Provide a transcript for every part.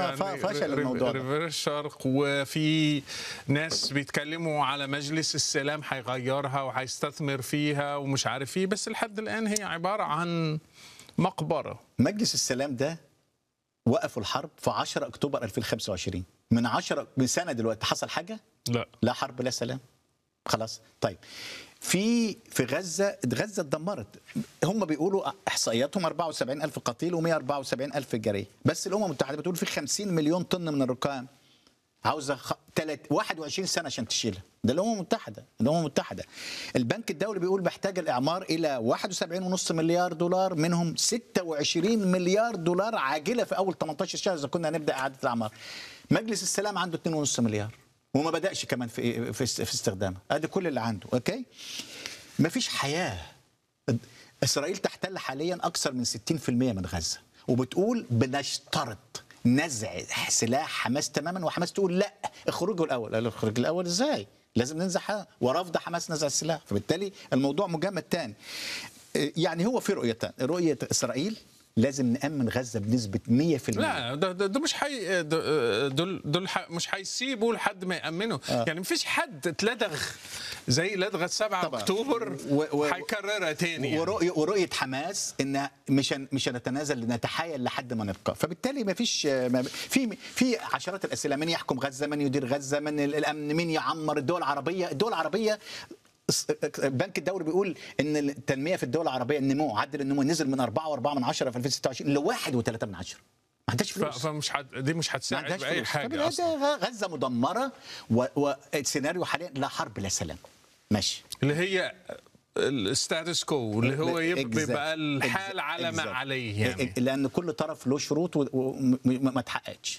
ف- فشل الموضوع ده. ريفير الشرق وفي ناس بيتكلموا على مجلس السلام هيغيرها وهيستثمر فيها ومش عارف ايه بس لحد الان هي عباره عن مقبره مجلس السلام ده وقفوا الحرب في 10 اكتوبر 2025 من 10 من سنه دلوقتي حصل حاجه لا لا حرب لا سلام خلاص طيب في في غزه غزه اتدمرت هم بيقولوا احصائياتهم 74 الف قتيل و174 الف جريح بس الامم المتحده بتقول في 50 مليون طن من الركام عاوزه خ... تلات... 21 سنه عشان تشيلها ده الامم المتحده الامم المتحده البنك الدولي بيقول محتاج الاعمار الى 71.5 مليار دولار منهم 26 مليار دولار عاجله في اول 18 شهر اذا كنا هنبدا اعاده الاعمار مجلس السلام عنده 2.5 مليار وما بداش كمان في في في استخدامها ادي كل اللي عنده اوكي مفيش حياه اسرائيل تحتل حاليا اكثر من 60% من غزه وبتقول بنشترط نزع سلاح حماس تماما وحماس تقول لا اخرجوا الاول قالوا اخرج الاول ازاي لازم ننزع ورفض حماس نزع السلاح فبالتالي الموضوع مجمد تاني يعني هو في رؤيتان رؤيه اسرائيل لازم نامن غزه بنسبه 100% لا ده, ده, ده مش حي ده- دول دول ح- مش هيسيبوا لحد ما يامنوا آه. يعني مفيش حد اتلدغ زي لدغه 7 طبعا. اكتوبر و- و- هيكررها تاني يعني. ورؤية, ورؤيه حماس ان مش هن- مش هنتنازل نتحايل لحد ما نبقى فبالتالي ما فيش ما في في عشرات الاسئله من يحكم غزه من يدير غزه من الامن من يعمر الدول العربيه الدول العربيه البنك الدولي بيقول ان التنميه في الدول العربيه النمو عدل النمو نزل من 4.4 من 10 في 2026 ل 1.3 من 10 ما عندهاش ف- فلوس فمش حد دي مش ما هتساعد عندهاش باي فلوس حاجه فبالتالي اصلا غزه مدمره والسيناريو حاليا لا حرب لا سلام ماشي اللي هي الستاتس كو اللي هو يبقى Exact. يبقى الحال Exact. على ما Exact. عليه يعني لان كل طرف له شروط وما تحققش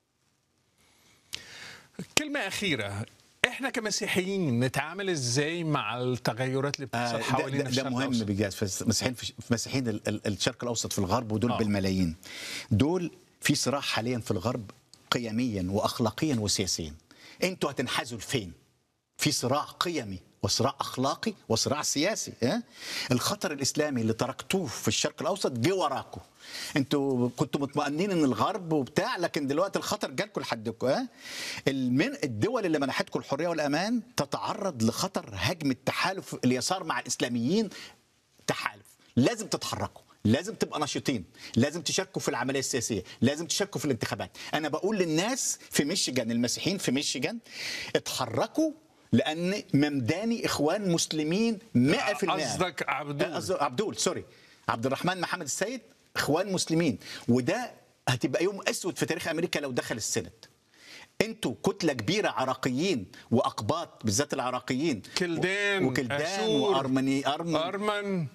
كلمه اخيره احنا كمسيحيين نتعامل ازاي مع التغيرات اللي آه، بتحصل ده, حوالينا ده, في ده الشرق مهم الأوسط؟ بجد في مسيحيين في مسيحيين ال- ال- الشرق الاوسط في الغرب ودول آه. آه. بالملايين دول في صراع حاليا في الغرب قيميا واخلاقيا وسياسيا انتوا هتنحازوا لفين في صراع قيمي وصراع اخلاقي وصراع سياسي اه؟ الخطر الاسلامي اللي تركتوه في الشرق الاوسط جه وراكم انتوا كنتوا مطمئنين ان الغرب وبتاع لكن دلوقتي الخطر جالكم لحدكم اه المن الدول اللي منحتكم الحريه والامان تتعرض لخطر هجم التحالف اليسار مع الاسلاميين تحالف لازم تتحركوا لازم تبقى نشيطين لازم تشاركوا في العمليه السياسيه لازم تشاركوا في الانتخابات انا بقول للناس في ميشيغان المسيحيين في ميشيغان اتحركوا لان ممداني اخوان مسلمين 100% قصدك عبدول. آه، قصدي عبدول سوري عبد الرحمن محمد السيد اخوان مسلمين وده هتبقى يوم اسود في تاريخ امريكا لو دخل السنت انتوا كتله كبيره عراقيين واقباط بالذات العراقيين كلدان وكلدان أشور، وارمني ارمن ارمن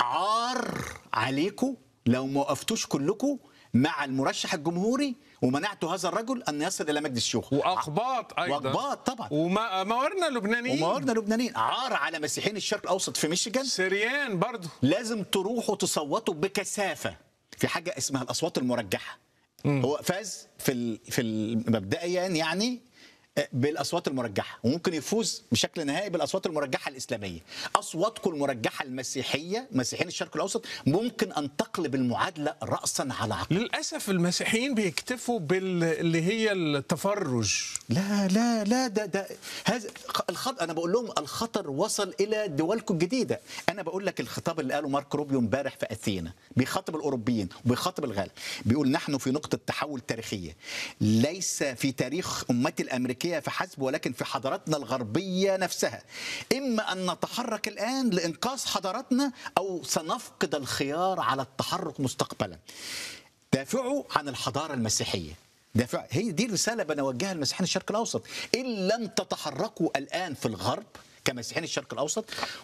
عار عليكم لو ما وقفتوش كلكم مع المرشح الجمهوري ومنعتوا هذا الرجل ان يصل الى مجلس الشيوخ واقباط ايضا وأقباط طبعا. وموارنا لبنانيين وموارنا لبنانيين عار على مسيحيين الشرق الاوسط في ميشيغان سريان برضه لازم تروحوا تصوتوا بكثافه في حاجه اسمها الاصوات المرجحه هو فاز في ال- في ال- مبدئيا يعني آه، بالاصوات المرجحه وممكن يفوز بشكل نهائي بالاصوات المرجحه الاسلاميه اصواتكم المرجحه المسيحيه مسيحيين الشرق الاوسط ممكن ان تقلب المعادله راسا على عقب للاسف المسيحيين بيكتفوا باللي هي التفرج لا لا لا ده ده هذا الخط انا بقول لهم الخطر وصل الى دولكم الجديده انا بقول لك الخطاب اللي قاله مارك روبيو امبارح في اثينا بيخاطب الاوروبيين وبيخاطب الغرب بيقول نحن في نقطه تحول تاريخيه ليس في تاريخ امتي الامريكيه فحسب ولكن في حضارتنا الغربيه نفسها اما ان نتحرك الان لانقاذ حضارتنا او سنفقد الخيار على التحرك مستقبلا دافعوا عن الحضاره المسيحيه دافع هي دي الرساله بنوجهها لمسيحيين الشرق الاوسط ان لم تتحركوا الان في الغرب كمسيحيين الشرق الاوسط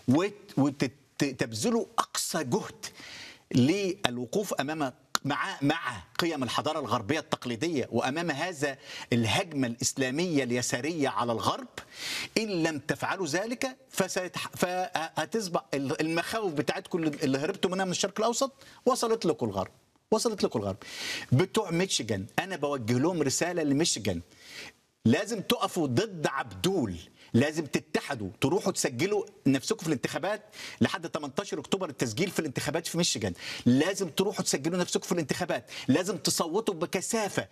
وتبذلوا اقصى جهد للوقوف امام مع مع قيم الحضاره الغربيه التقليديه وامام هذا الهجمه الاسلاميه اليساريه على الغرب ان لم تفعلوا ذلك فسيتح... فهتسبق المخاوف بتاعتكم اللي هربتوا منها من الشرق الاوسط وصلت لكم الغرب وصلت لكم الغرب بتوع ميشيغان انا بوجه لهم رساله لميشيغان لازم تقفوا ضد عبدول لازم تتحدوا تروحوا تسجلوا نفسكم في الانتخابات لحد 18 اكتوبر التسجيل في الانتخابات في ميشيغان لازم تروحوا تسجلوا نفسكم في الانتخابات لازم تصوتوا بكثافه